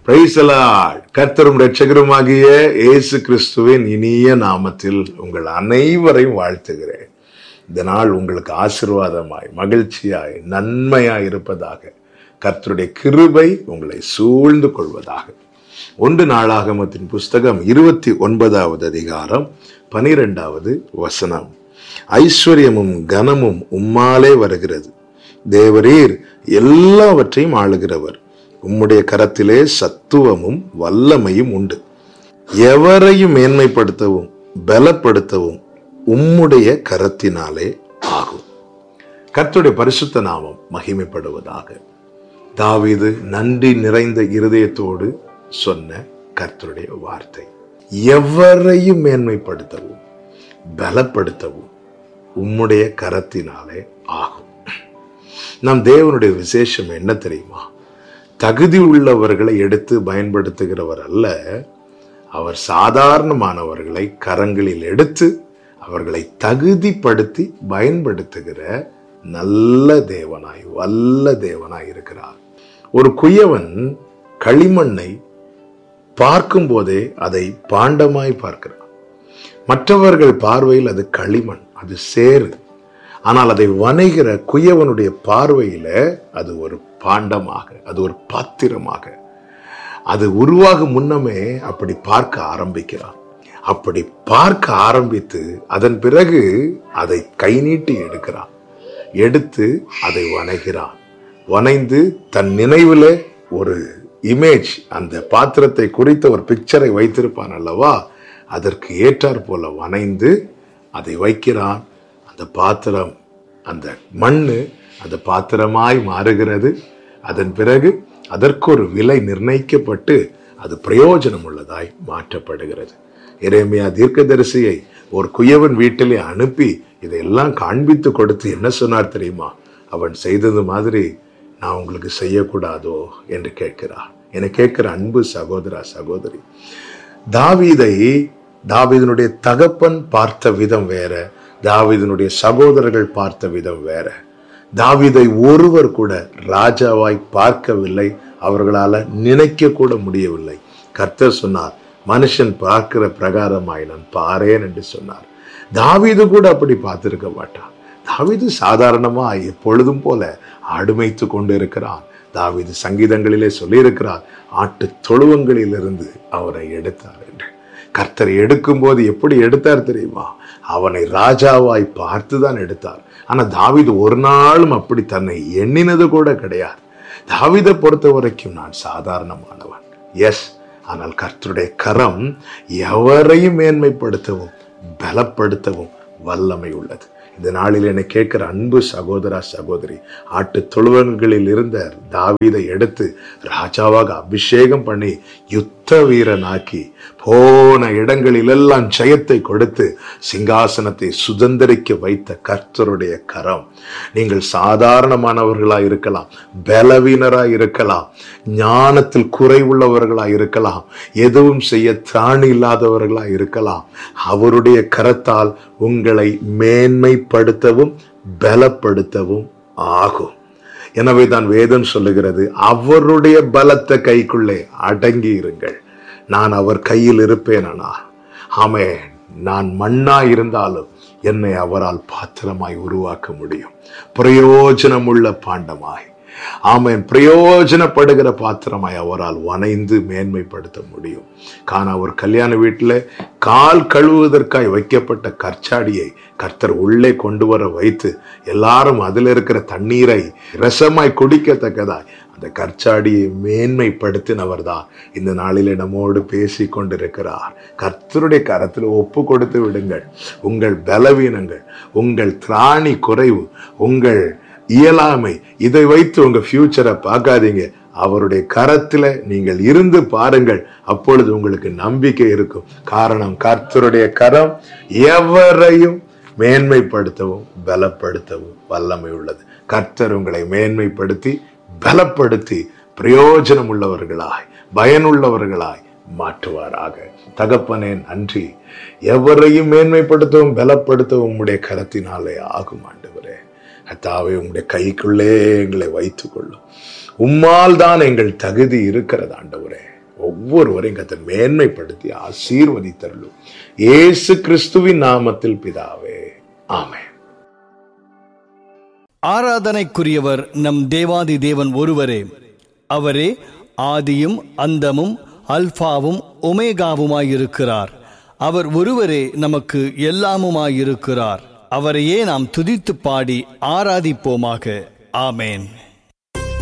பிரைசலாட் கர்த்தரும் ரட்சகருமாகிய இயேசு கிறிஸ்துவின் இனிய நாமத்தில் உங்கள் அனைவரையும் வாழ்த்துகிறேன் இந்த நாள் உங்களுக்கு ஆசிர்வாதமாய் மகிழ்ச்சியாய் நன்மையாய் இருப்பதாக கர்த்தருடைய கிருபை உங்களை சூழ்ந்து கொள்வதாக ஒன்று நாளாகமத்தின் புஸ்தகம் இருபத்தி ஒன்பதாவது அதிகாரம் பனிரெண்டாவது வசனம் ஐஸ்வர்யமும் கனமும் உம்மாலே வருகிறது தேவரீர் எல்லாவற்றையும் ஆளுகிறவர் உம்முடைய கரத்திலே சத்துவமும் வல்லமையும் உண்டு எவரையும் மேன்மைப்படுத்தவும் பலப்படுத்தவும் உம்முடைய கரத்தினாலே ஆகும் கர்த்தருடைய பரிசுத்த நாமம் மகிமைப்படுவதாக தாவீது நன்றி நிறைந்த இருதயத்தோடு சொன்ன கர்த்தருடைய வார்த்தை எவரையும் மேன்மைப்படுத்தவும் பலப்படுத்தவும் உம்முடைய கரத்தினாலே ஆகும் நம் தேவனுடைய விசேஷம் என்ன தெரியுமா தகுதி உள்ளவர்களை எடுத்து பயன்படுத்துகிறவர் அல்ல அவர் சாதாரணமானவர்களை கரங்களில் எடுத்து அவர்களை தகுதிப்படுத்தி பயன்படுத்துகிற நல்ல தேவனாய் வல்ல தேவனாய் இருக்கிறார் ஒரு குயவன் களிமண்ணை பார்க்கும் போதே அதை பாண்டமாய் பார்க்கிறான் மற்றவர்கள் பார்வையில் அது களிமண் அது சேரு ஆனால் அதை வணைகிற குயவனுடைய பார்வையில அது ஒரு பாண்டமாக அது ஒரு பாத்திரமாக அது உருவாகும் முன்னமே அப்படி பார்க்க ஆரம்பிக்கிறான் அப்படி பார்க்க ஆரம்பித்து அதன் பிறகு அதை கை நீட்டி எடுக்கிறான் எடுத்து அதை வணைகிறான் வனைந்து தன் நினைவில் ஒரு இமேஜ் அந்த பாத்திரத்தை குறித்த ஒரு பிக்சரை வைத்திருப்பான் அல்லவா அதற்கு ஏற்றாற் போல வனைந்து அதை வைக்கிறான் அந்த பாத்திரம் அந்த மண்ணு அந்த பாத்திரமாய் மாறுகிறது அதன் பிறகு அதற்கு ஒரு விலை நிர்ணயிக்கப்பட்டு அது பிரயோஜனம் உள்ளதாய் மாற்றப்படுகிறது இறைமையா தீர்க்கதரிசியை ஒரு குயவன் வீட்டிலே அனுப்பி இதையெல்லாம் காண்பித்து கொடுத்து என்ன சொன்னார் தெரியுமா அவன் செய்தது மாதிரி நான் உங்களுக்கு செய்யக்கூடாதோ என்று கேட்கிறார் என கேட்கிற அன்பு சகோதரா சகோதரி தாவீதை தாவீதனுடைய தகப்பன் பார்த்த விதம் வேற தாவீதனுடைய சகோதரர்கள் பார்த்த விதம் வேற தாவீதை ஒருவர் கூட ராஜாவாய் பார்க்கவில்லை அவர்களால நினைக்க கூட முடியவில்லை கர்த்தர் சொன்னார் மனுஷன் பார்க்கிற பிரகாரமாய் நான் பாரேன் என்று சொன்னார் தாவீது கூட அப்படி பார்த்திருக்க மாட்டான் தாவீது சாதாரணமா எப்பொழுதும் போல ஆடுமைத்து கொண்டு இருக்கிறான் தாவீது சங்கீதங்களிலே சொல்லியிருக்கிறார் ஆட்டு தொழுவங்களிலிருந்து அவரை எடுத்தார் என்று கர்த்தர் எடுக்கும்போது எப்படி எடுத்தார் தெரியுமா அவனை ராஜாவாய் பார்த்து தான் எடுத்தார் ஆனா தாவீது ஒரு நாளும் அப்படி தன்னை எண்ணினது கூட கிடையாது தாவீதை பொறுத்த வரைக்கும் நான் சாதாரணமானவன் எஸ் ஆனால் கர்த்தருடைய கரம் எவரையும் மேன்மைப்படுத்தவும் பலப்படுத்தவும் வல்லமை உள்ளது இந்த நாளில் என்னை கேட்கிற அன்பு சகோதரா சகோதரி ஆட்டு தொழுவங்களில் இருந்த தாவீதை எடுத்து ராஜாவாக அபிஷேகம் பண்ணி யுத்த வீரனாக்கி போன இடங்களிலெல்லாம் ஜெயத்தை கொடுத்து சிங்காசனத்தை சுதந்திரிக்க வைத்த கர்த்தருடைய கரம் நீங்கள் சாதாரணமானவர்களாய் இருக்கலாம் பலவீனராய் இருக்கலாம் ஞானத்தில் குறைவுள்ளவர்களாய் இருக்கலாம் எதுவும் செய்ய திராணி இல்லாதவர்களாய் இருக்கலாம் அவருடைய கரத்தால் உங்களை மேன்மைப்படுத்தவும் பலப்படுத்தவும் ஆகும் எனவே தான் வேதம் சொல்லுகிறது அவருடைய பலத்த கைக்குள்ளே அடங்கி இருங்கள் நான் அவர் கையில் இருப்பேனா ஆமே நான் மண்ணா இருந்தாலும் என்னை அவரால் பாத்திரமாய் உருவாக்க முடியும் பிரயோஜனமுள்ள பாண்டமாய் ஆமேன் பிரயோஜனப்படுகிற பாத்திரமாய் அவரால் வனைந்து மேன்மைப்படுத்த முடியும் காண ஒரு கல்யாண வீட்டில் கால் கழுவுவதற்காய் வைக்கப்பட்ட கற்சாடியை கர்த்தர் உள்ளே கொண்டு வர வைத்து எல்லாரும் அதில் இருக்கிற தண்ணீரை ரசமாய் குடிக்கத்தக்கதாய் அந்த கற்சாடியை மேன்மைப்படுத்தினவர் தான் இந்த நாளிலே நம்மோடு பேசி கொண்டிருக்கிறார் கர்த்தருடைய கரத்தில் ஒப்பு கொடுத்து விடுங்கள் உங்கள் பலவீனங்கள் உங்கள் திராணி குறைவு உங்கள் இயலாமை இதை வைத்து உங்க ஃபியூச்சரை பார்க்காதீங்க அவருடைய கரத்துல நீங்கள் இருந்து பாருங்கள் அப்பொழுது உங்களுக்கு நம்பிக்கை இருக்கும் காரணம் கர்த்தருடைய கரம் எவரையும் மேன்மைப்படுத்தவும் பலப்படுத்தவும் வல்லமை உள்ளது கர்த்தர் உங்களை மேன்மைப்படுத்தி பலப்படுத்தி பிரயோஜனம் உள்ளவர்களாய் பயனுள்ளவர்களாய் மாற்றுவாராக தகப்பனே நன்றி எவரையும் மேன்மைப்படுத்தவும் பலப்படுத்தவும் உடைய கரத்தினாலே ஆகும் ஆண்டவரே அத்தாவே உங்களுடைய கைக்குள்ளே எங்களை வைத்துக் கொள்ளும் உம்மால் தான் எங்கள் தகுதி இருக்கிறது ஆண்டவரே ஒவ்வொருவரையும் கத்தர் மேன்மைப்படுத்தி ஆசீர்வதித்தருளும் இயேசு கிறிஸ்துவின் நாமத்தில் பிதாவே ஆமென் ஆராதனைக்குரியவர் நம் தேவாதி தேவன் ஒருவரே அவரே ஆதியும் அந்தமும் அல்பாவும் ஒமேகாவுமாயிருக்கிறார் அவர் ஒருவரே நமக்கு எல்லாமுமாயிருக்கிறார் அவரையே நாம் துதித்து பாடி ஆராதிப்போமாக ஆமேன்